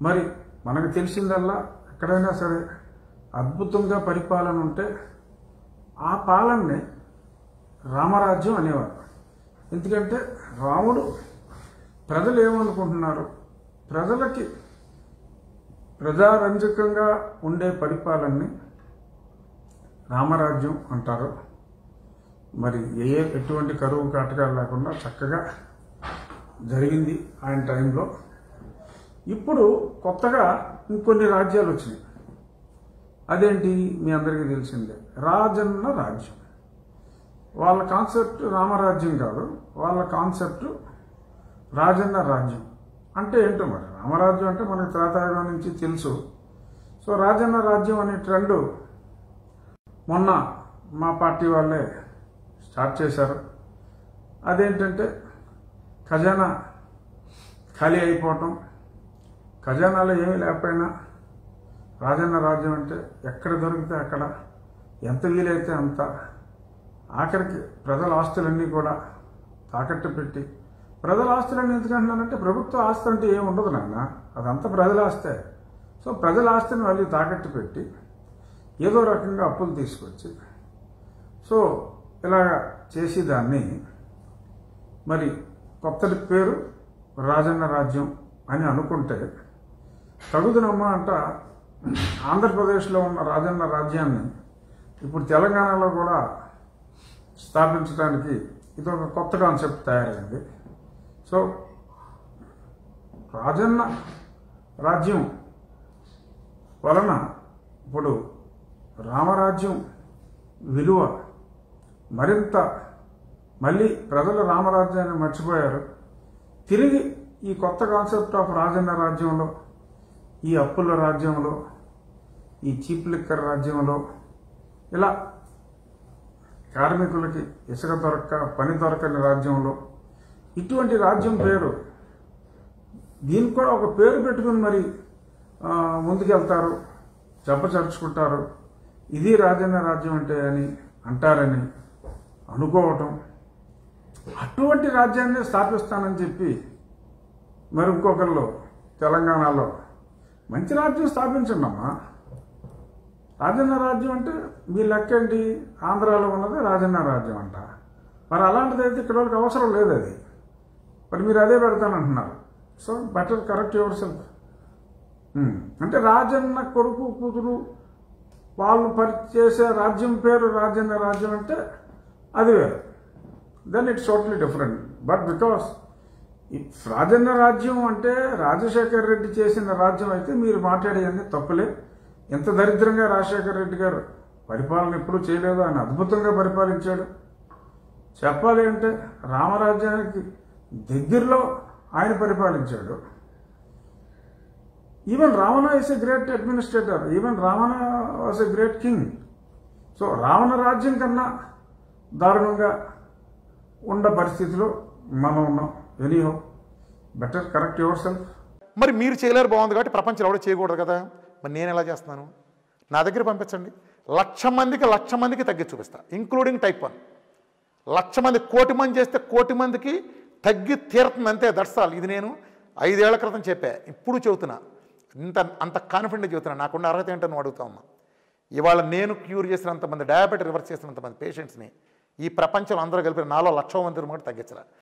మరి మనకు తెలిసిందల్లా ఎక్కడైనా సరే అద్భుతంగా పరిపాలన ఉంటే ఆ పాలనని రామరాజ్యం అనేవారు ఎందుకంటే రాముడు ప్రజలు ఏమనుకుంటున్నారు ప్రజలకి ప్రజారంజకంగా ఉండే పరిపాలనని రామరాజ్యం అంటారు మరి ఏ ఎటువంటి కరువు కాటకాలు లేకుండా చక్కగా జరిగింది ఆయన టైంలో ఇప్పుడు కొత్తగా ఇంకొన్ని రాజ్యాలు వచ్చినాయి అదేంటి మీ అందరికీ తెలిసిందే రాజన్న రాజ్యం వాళ్ళ కాన్సెప్ట్ రామరాజ్యం కాదు వాళ్ళ కాన్సెప్ట్ రాజన్న రాజ్యం అంటే ఏంటో మరి రామరాజ్యం అంటే మనకి త్రేతాయుగం నుంచి తెలుసు సో రాజన్న రాజ్యం అనే ట్రెండ్ మొన్న మా పార్టీ వాళ్ళే స్టార్ట్ చేశారు అదేంటంటే ఖజానా ఖాళీ అయిపోవటం ఖజానాలో ఏమీ లేకపోయినా రాజన్న రాజ్యం అంటే ఎక్కడ దొరికితే అక్కడ ఎంత వీలైతే అంత ఆఖరికి ప్రజల ఆస్తులన్నీ కూడా తాకట్టు పెట్టి ప్రజల ఆస్తులన్నీ ఎందుకంటున్నానంటే ప్రభుత్వ ఆస్తి అంటే ఏమి ఉండదు నాన్న అదంతా ప్రజల ఆస్తే సో ప్రజల ఆస్తిని మళ్ళీ తాకట్టు పెట్టి ఏదో రకంగా అప్పులు తీసుకొచ్చి సో ఇలా చేసి దాన్ని మరి కొత్తటి పేరు రాజన్న రాజ్యం అని అనుకుంటే తగుదనమ్మా అంట ఆంధ్రప్రదేశ్లో ఉన్న రాజన్న రాజ్యాన్ని ఇప్పుడు తెలంగాణలో కూడా స్థాపించడానికి ఇది ఒక కొత్త కాన్సెప్ట్ తయారైంది సో రాజన్న రాజ్యం వలన ఇప్పుడు రామరాజ్యం విలువ మరింత మళ్ళీ ప్రజలు రామరాజ్యాన్ని మర్చిపోయారు తిరిగి ఈ కొత్త కాన్సెప్ట్ ఆఫ్ రాజన్న రాజ్యంలో ఈ అప్పుల రాజ్యంలో ఈ చీప్ లిక్కర్ రాజ్యంలో ఇలా కార్మికులకి ఇసుక దొరక్క పని దొరకని రాజ్యంలో ఇటువంటి రాజ్యం పేరు దీనికి కూడా ఒక పేరు పెట్టుకుని మరి ఆ, ముందుకెళ్తారు చెప్పచరుచుకుంటారు ఇది రాజన్న రాజ్యం అంటే అని అంటారని అనుకోవటం అటువంటి రాజ్యాన్ని స్థాపిస్తానని చెప్పి మరి ఇంకొకళ్ళు తెలంగాణలో మంచి రాజ్యం స్థాపించండి అమ్మా రాజన్న రాజ్యం అంటే మీ లెక్క ఏంటి ఆంధ్రాలో ఉన్నది రాజన్న రాజ్యం అంట మరి అలాంటిదైతే ఇక్కడ వాళ్ళకి అవసరం లేదు అది మరి మీరు అదే పెడతానంటున్నారు so better correct yourself అంటే రాజన్న కొడుకు కూతురు వాళ్ళు పరి చేసే రాజ్యం పేరు రాజన్న రాజ్యం అంటే అది వేరు then it's totally different but because Rajanna రాజ్యం అంటే రాజశేఖర్ రెడ్డి చేసిన రాజ్యం అయితే మీరు మాట్లాడేది తప్పులే ఎంత దరిద్రంగా రాజశేఖర రెడ్డి గారు పరిపాలన ఎప్పుడూ చేయలేదు ఆయన అద్భుతంగా పరిపాలించాడు చెప్పాలి అంటే రామరాజ్యానికి దగ్గరలో ఆయన పరిపాలించాడు even Ravana is a great administrator even Ravana was a great king so Ravana రాజ్యం కన్నా దారుణంగా ఉన్న పరిస్థితిలో మనం ఉన్నాం anyhow better correct yourself మరి మీరు చేయలేరు బాగుంది కాబట్టి ప్రపంచంలో ఎవడో చేయకూడదు కదా మరి నేను ఎలా చేస్తున్నాను నా దగ్గర పంపించండి లక్ష మందికి లక్ష మందికి తగ్గి చూపిస్తా ఇంక్లూడింగ్ టైప్ వన్ లక్ష మంది కోటి మంది చేస్తే కోటి మందికి తగ్గి తీరుతుంది అంతే దర్శాలు ఇది నేను ఐదేళ్ల క్రితం చెప్పా ఇప్పుడు చెబుతున్నా ఇంత అంత కాన్ఫిడెంట్ చెబుతున్నా నాకున్న అర్హత ఏంటో నువ్వు అడుగుతా ఉన్నా ఇవాళ నేను క్యూర్ చేసినంతమంది డయాబెటీ రివర్స్ చేసినంతమంది పేషెంట్స్ని ఈ ప్రపంచంలో అందరూ కలిపి నాలో లక్ష మంది కూడా తగ్గించరా